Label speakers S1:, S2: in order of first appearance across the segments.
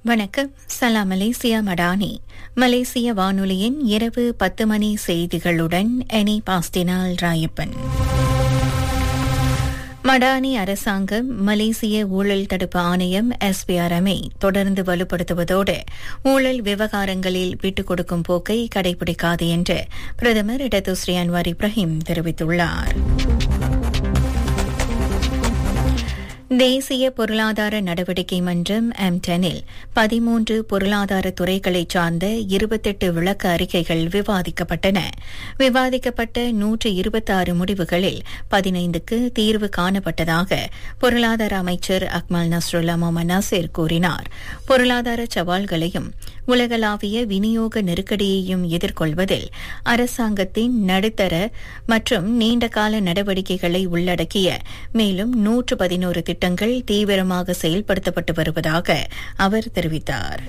S1: வணக்கம் சலாம் மலேசியா மடானி மலேசிய வானொலியின் இரவு பத்து மணி செய்திகளுடன் எனி பாஸ்டினால் ராயப்பன் மடானி அரசாங்கம் மலேசிய ஊழல் தடுப்பு ஆணையம் எஸ்பிஆர்எம்ஐ தொடர்ந்து வலுப்படுத்துவதோடு ஊழல் விவகாரங்களில் விட்டுக் கொடுக்கும் போக்கை கடைபிடிக்காது என்று பிரதமர் இடதுஸ்ரீ அன்வார் இப்ராஹிம் தெரிவித்துள்ளார் தேசிய பொருளாதார நடவடிக்கை மன்றம் எம் டெனில் பதிமூன்று பொருளாதார துறைகளை சார்ந்த இருபத்தெட்டு விளக்க அறிக்கைகள் விவாதிக்கப்பட்டன விவாதிக்கப்பட்ட நூற்று இருபத்தாறு முடிவுகளில் பதினைந்துக்கு தீர்வு காணப்பட்டதாக பொருளாதார அமைச்சர் அக்மல் நஸ்ருல்லா மொமன் நசீர் கூறினார் பொருளாதார சவால்களையும் உலகளாவிய விநியோக நெருக்கடியையும் எதிர்கொள்வதில் அரசாங்கத்தின் நடுத்தர மற்றும் நீண்டகால நடவடிக்கைகளை உள்ளடக்கிய மேலும் நூற்று பதினோரு திட்டங்கள் தீவிரமாக செயல்படுத்தப்பட்டு வருவதாக அவர் தெரிவித்தார்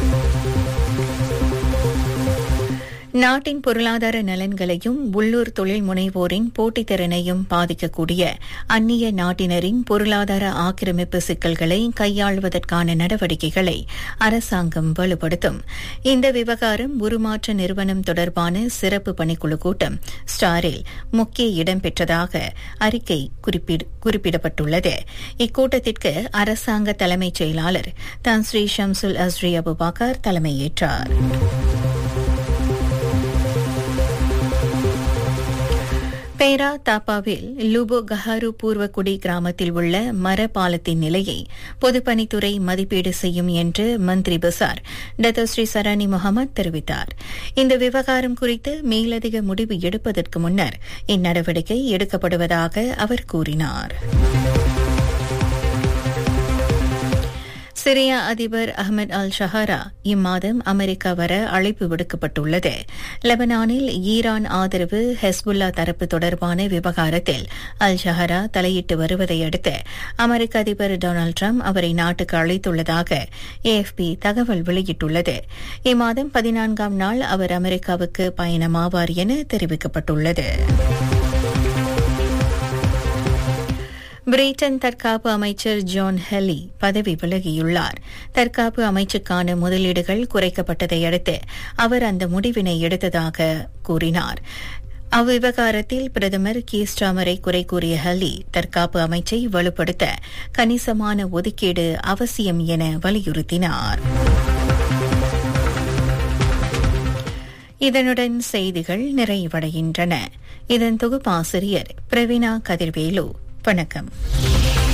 S1: நாட்டின் பொருளாதார நலன்களையும் உள்ளூர் தொழில் முனைவோரின் போட்டித்திறனையும் பாதிக்கக்கூடிய அந்நிய நாட்டினரின் பொருளாதார ஆக்கிரமிப்பு சிக்கல்களை கையாளுவதற்கான நடவடிக்கைகளை அரசாங்கம் வலுப்படுத்தும் இந்த விவகாரம் உருமாற்ற நிறுவனம் தொடர்பான சிறப்பு பணிக்குழு கூட்டம் ஸ்டாரில் முக்கிய இடம் பெற்றதாக அறிக்கை குறிப்பிடப்பட்டுள்ளது இக்கூட்டத்திற்கு அரசாங்க தலைமைச் செயலாளர் தான் ஸ்ரீ ஷம்சுல் அஸ்ரி அபுபாக்கர் தலைமையேற்றார் பேரா தாப்பாவில் லுபோ கஹாரு பூர்வக்குடி கிராமத்தில் உள்ள மர பாலத்தின் நிலையை பொதுப்பணித்துறை மதிப்பீடு செய்யும் என்று மந்திரி பசார் டத்தோஸ்ரீ சரானி முகமது தெரிவித்தார் இந்த விவகாரம் குறித்து மேலதிக முடிவு எடுப்பதற்கு முன்னர் இந்நடவடிக்கை எடுக்கப்படுவதாக அவர் கூறினார் சிரியா அதிபர் அஹமது அல் ஷஹரா இம்மாதம் அமெரிக்கா வர அழைப்பு விடுக்கப்பட்டுள்ளது லெபனானில் ஈரான் ஆதரவு ஹெஸ்புல்லா தரப்பு தொடர்பான விவகாரத்தில் அல் ஷஹரா தலையிட்டு வருவதை அடுத்து அமெரிக்க அதிபர் டொனால்டு டிரம்ப் அவரை நாட்டுக்கு அழைத்துள்ளதாக ஏஎஃப்பி தகவல் வெளியிட்டுள்ளது இம்மாதம் பதினான்காம் நாள் அவர் அமெரிக்காவுக்கு பயணமாவார் என தெரிவிக்கப்பட்டுள்ளது பிரிட்டன் தற்காப்பு அமைச்சர் ஜான் ஹெல்லி பதவி விலகியுள்ளார் தற்காப்பு அமைச்சுக்கான முதலீடுகள் குறைக்கப்பட்டதை அடுத்து அவர் அந்த முடிவினை எடுத்ததாக கூறினார் அவ்விவகாரத்தில் பிரதமர் கீஸ்டாமரை குறை கூறிய ஹல்லி தற்காப்பு அமைச்சை வலுப்படுத்த கணிசமான ஒதுக்கீடு அவசியம் என வலியுறுத்தினார் இதனுடன் செய்திகள் நிறைவடைகின்றன இதன் தொகுப்பாசிரியர் பிரவீனா கதிர்வேலு வணக்கம்